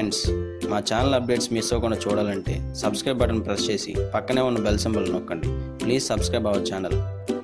friends మా channel updates miss అవ్వకుండా చూడాలంటే సబ్స్క్రైబ్ బటన్ ప్రెస్ చేసి పక్కనే ఉన్న బెల్ సింబల్ నొక్కండి please subscribe our channel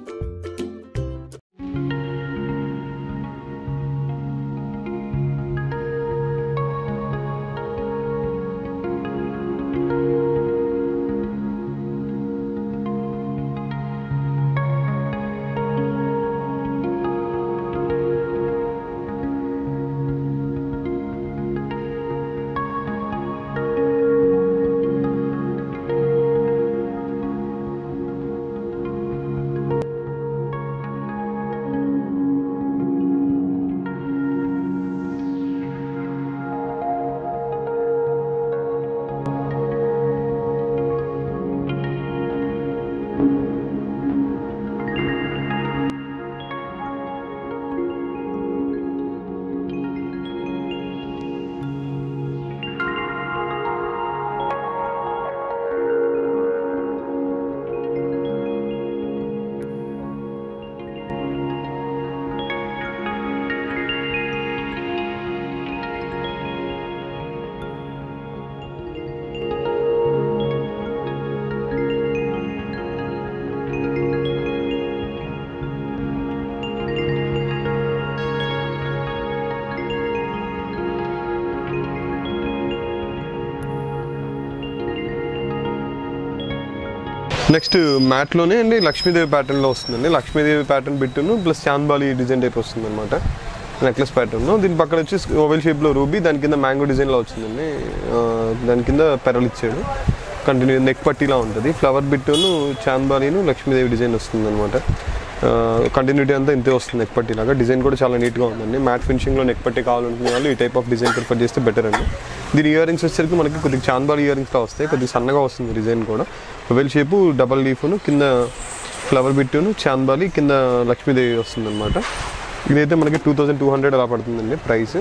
next మ్యాట్లోనే అండి లక్ష్మీదేవి ప్యాటర్న్లో వస్తుందండి లక్ష్మీదేవి ప్యాటర్న్ బిట్టును ప్లస్ చాంద్బాలి డిజైన్ టైప్ వస్తుంది అనమాట నెక్లెస్ ప్యాటర్న్ దీని పక్కన వచ్చి ఓవెల్ షేప్లో రూబీ దాని కింద మ్యాంగో డిజైన్లో వచ్చిందండి ఆ, దాని కింద పెరలు ఇచ్చాడు కంటిన్యూ నెక్ పట్టీలా ఉంటుంది ఫ్లవర్ బిట్టును చాంద్బాలిను లక్ష్మీదేవి డిజైన్ వస్తుంది అనమాట కంటిన్యూటీ అంతా ఇంతే వస్తుంది నెక్ పట్టీ లాగా డిజైన్ కూడా చాలా నీట్గా ఉందండి మ్యాట్ ఫినిషింగ్లో నెక్ పట్టీ కావాలనుకునే వాళ్ళు ఈ టైప్ ఆఫ్ డిజైన్ ప్రిఫర్ చేస్తే బెటర్ అండి దీని ఇయర్ రింగ్స్ వచ్చేసరికి మనకి కొద్దిగా చాంద్బాలి ఇయర్ రింగ్స్లో వస్తాయి కొద్దిగా సన్నగా వస్తుంది డిజైన్ కూడా వెల్ షేపు డబల్ లీఫ్ను కింద ఫ్లవర్ బిట్టును చాంద్బాలి కింద లక్ష్మీదేవి వస్తుంది అనమాట ఇదైతే మనకి టూ థౌజండ్ టూ హండ్రెడ్ అలా పడుతుందండి ప్రైస్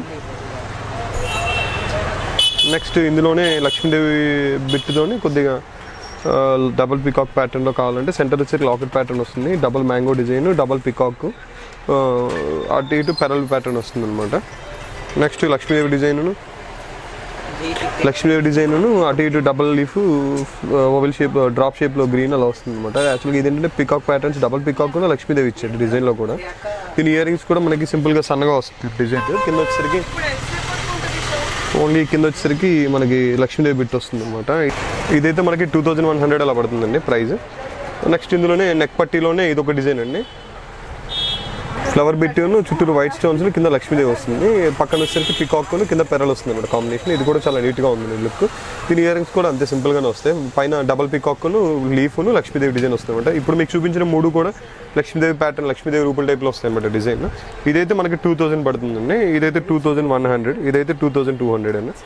నెక్స్ట్ ఇందులోనే లక్ష్మీదేవి బిట్టుతోని కొద్దిగా డబుల్ పికాక్ ప్యాటర్న్లో కావాలంటే సెంటర్ వచ్చేసి లాకెట్ ప్యాటర్న్ వస్తుంది double mango design double peacock అటు ఇటు పెరల్ ప్యాటర్న్ వస్తుంది అనమాట నెక్స్ట్ లక్ష్మీదేవి డిజైన్ను లక్ష్మీదేవి డిజైన్ను అటు ఇటు double leaf oval shape drop షేప్లో గ్రీన్ అలా వస్తుంది అనమాట యాక్చువల్గా ఇదేంటంటే పికాక్ ప్యాటర్న్స్ డబల్ పికాక్ కూడా లక్ష్మీదేవి ఇచ్చాడు డిజైన్లో కూడా దీని ఇయర్ రింగ్స్ కూడా మనకి సింపుల్గా సన్నగా వస్తుంది డిజైన్ కింద వచ్చేసరికి ఓన్లీ కింద వచ్చేసరికి మనకి లక్ష్మీదేవి బిట్ వస్తుంది అనమాట ఇదైతే మనకి టూ థౌజండ్ వన్ హండ్రెడ్ అలా పడుతుందండి ప్రైస్ నెక్స్ట్ ఇందులోనే నెక్ పట్టీలోనే ఇది ఒక డిజైన్ అండి ఫ్లవర్ బిట్టును చుట్టూరు వైట్ స్టోన్స్ కింద లక్ష్మీదేవి వస్తుంది పక్కన వచ్చేసరికి పికాక్ కింద పెరల్ వస్తుంది అనమాట కాంబినేషన్ ఇది కూడా చాలా నీట్గా ఉంది లుక్ దీని ఇయర్ రింగ్స్ కూడా అంతే సింపుల్గానే వస్తాయి పైన డబల్ పికాక్ను లీఫ్ను లక్ష్మీదేవి డిజైన్ వస్తుంది అనమాట ఇప్పుడు మీకు చూపించిన మూడు కూడా లక్ష్మీదేవి ప్యాటర్న్ లక్ష్మీదేవి రూపుల టైప్లో వస్తాయి అనమాట డిజైన్ ఇదైతే మనకి టూ థౌసండ్ పడుతుందండి ఇదైతే టూ థౌసండ్ వన్ హండ్రెడ్ ఇదైతే టూ థౌసండ్ టూ హండ్రెడ్ అండి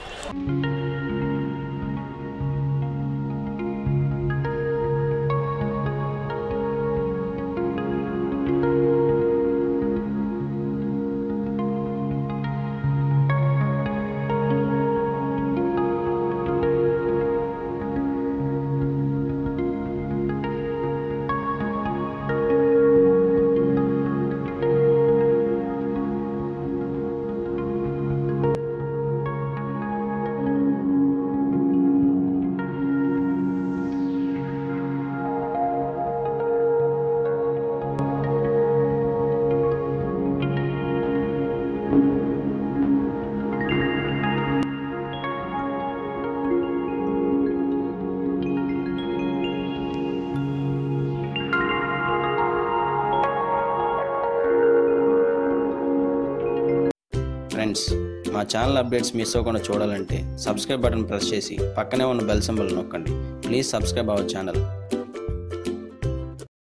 ఫ్రెండ్స్ మా ఛానల్ అప్డేట్స్ మిస్ అవ్వకుండా చూడాలంటే సబ్స్క్రైబ్ బటన్ ప్రెస్ చేసి పక్కనే ఉన్న బెల్ సింబల్ నొక్కండి ప్లీజ్ సబ్స్క్రైబ్ అవర్ ఛానల్